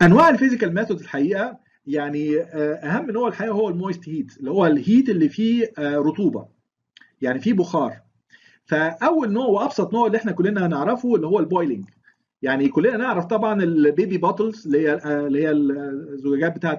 انواع الفيزيكال ميثود الحقيقه يعني اهم نوع الحقيقه هو المويست هيت اللي هو الهيت اللي فيه رطوبه يعني فيه بخار فاول نوع وابسط نوع اللي احنا كلنا نعرفه اللي هو البويلنج يعني كلنا نعرف طبعا البيبي بوتلز اللي هي اللي هي الزجاجات بتاعه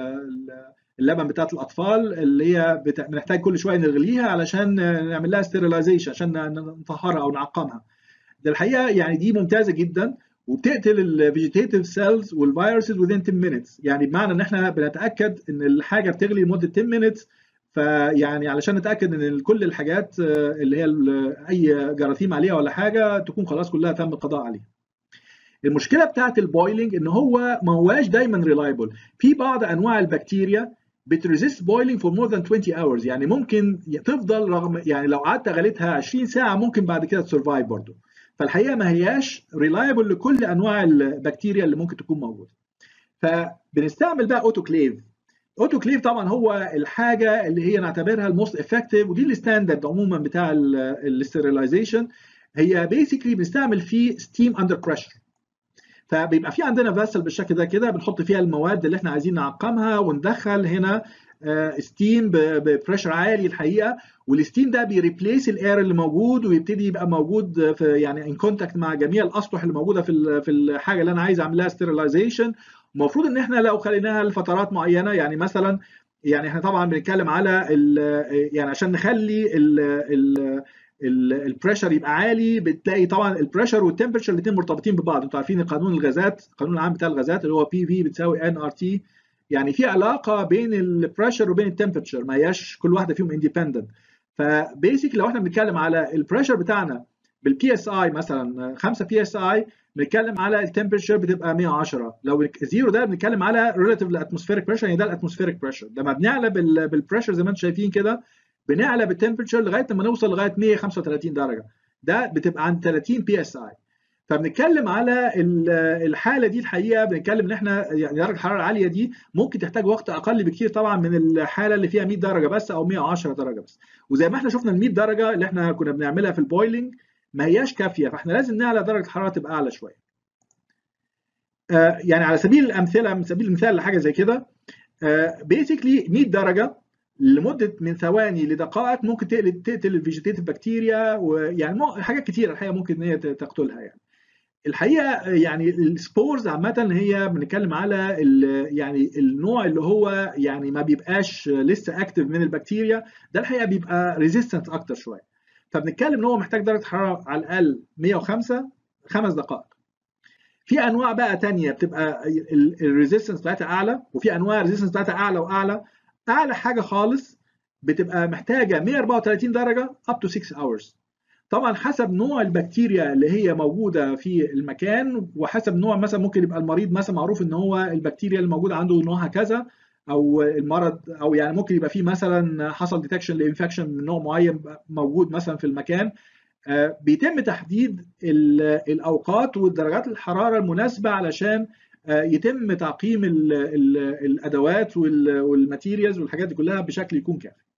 اللبن بتاعه الاطفال اللي هي بنحتاج كل شويه نغليها علشان نعمل لها ستيرلايزيشن عشان نطهرها او نعقمها ده الحقيقه يعني دي ممتازه جدا وبتقتل الفيجيتيف سيلز والفيروسز within 10 minutes يعني بمعنى ان احنا بنتاكد ان الحاجه بتغلي لمده 10 minutes فيعني علشان نتاكد ان كل الحاجات اللي هي اي جراثيم عليها ولا حاجه تكون خلاص كلها تم القضاء عليها المشكله بتاعت البويلنج ان هو ما هواش دايما ريلايبل في بعض انواع البكتيريا بتريزيست بويلنج فور مور ذان 20 اورز يعني ممكن تفضل رغم يعني لو قعدت غليتها 20 ساعه ممكن بعد كده تسرفايف برضه فالحقيقه ما هياش ريلايبل لكل انواع البكتيريا اللي ممكن تكون موجوده فبنستعمل بقى اوتوكليف اوتوكليف طبعا هو الحاجه اللي هي نعتبرها الموست افكتيف ودي الستاندرد عموما بتاع الاستيرلايزيشن هي بيسكلي بنستعمل فيه ستيم اندر بريشر فبيبقى في عندنا فاسل بالشكل ده كده بنحط فيها المواد اللي احنا عايزين نعقمها وندخل هنا ستيم ببريشر عالي الحقيقه والستيم ده بيريبليس الاير اللي موجود ويبتدي يبقى موجود في يعني ان كونتاكت مع جميع الاسطح اللي موجوده في في الحاجه اللي انا عايز اعمل لها ستيرلايزيشن المفروض ان احنا لو خليناها لفترات معينه يعني مثلا يعني احنا طبعا بنتكلم على يعني عشان نخلي ال البريشر يبقى عالي بتلاقي طبعا البريشر والتمبرتشر الاثنين مرتبطين ببعض انتوا عارفين قانون الغازات القانون العام بتاع الغازات اللي هو بي في بتساوي ان ار تي يعني في علاقه بين البريشر وبين التمبرتشر ما هياش كل واحده فيهم اندبندنت فبيسك لو احنا بنتكلم على البريشر بتاعنا بالبي اس اي مثلا 5 بي اس اي بنتكلم على التمبرتشر بتبقى 110 لو زيرو ده بنتكلم على ريلاتيف لاتموسفيريك بريشر يعني ده الاتموسفيريك بريشر لما بنعلى بالبريشر زي ما انتم شايفين كده بنعلى بالتمبرتشر لغايه لما نوصل لغايه 135 درجه ده بتبقى عند 30 بي اس اي فبنتكلم على الحاله دي الحقيقه بنتكلم ان احنا يعني درجه الحراره العاليه دي ممكن تحتاج وقت اقل بكتير طبعا من الحاله اللي فيها 100 درجه بس او 110 درجه بس وزي ما احنا شفنا ال 100 درجه اللي احنا كنا بنعملها في البويلنج ما هياش كافيه فاحنا لازم نعلى درجه الحراره تبقى اعلى شويه آه يعني على سبيل الامثله من سبيل المثال لحاجه زي كده بيسكلي 100 درجه لمده من ثواني لدقائق ممكن تقتل تقتل الفيجيتيف بكتيريا ويعني حاجات كتيره الحقيقه ممكن ان هي تقتلها يعني الحقيقه يعني السبورز عامه هي بنتكلم على يعني النوع اللي هو يعني ما بيبقاش لسه اكتف من البكتيريا ده الحقيقه بيبقى ريزيستنت اكتر شويه فبنتكلم ان هو محتاج درجه حراره على الاقل 105 خمس دقائق في انواع بقى تانية بتبقى الريزيستنس بتاعتها اعلى وفي انواع الريزيستنس بتاعتها اعلى واعلى اعلى حاجه خالص بتبقى محتاجه 134 درجه up to 6 hours طبعا حسب نوع البكتيريا اللي هي موجوده في المكان وحسب نوع مثلا ممكن يبقى المريض مثلا معروف ان هو البكتيريا اللي موجوده عنده نوعها كذا او المرض او يعني ممكن يبقى في مثلا حصل ديتكشن لانفكشن من نوع معين موجود مثلا في المكان بيتم تحديد الاوقات ودرجات الحراره المناسبه علشان يتم تعقيم الادوات والماتيريالز والحاجات دي كلها بشكل يكون كافي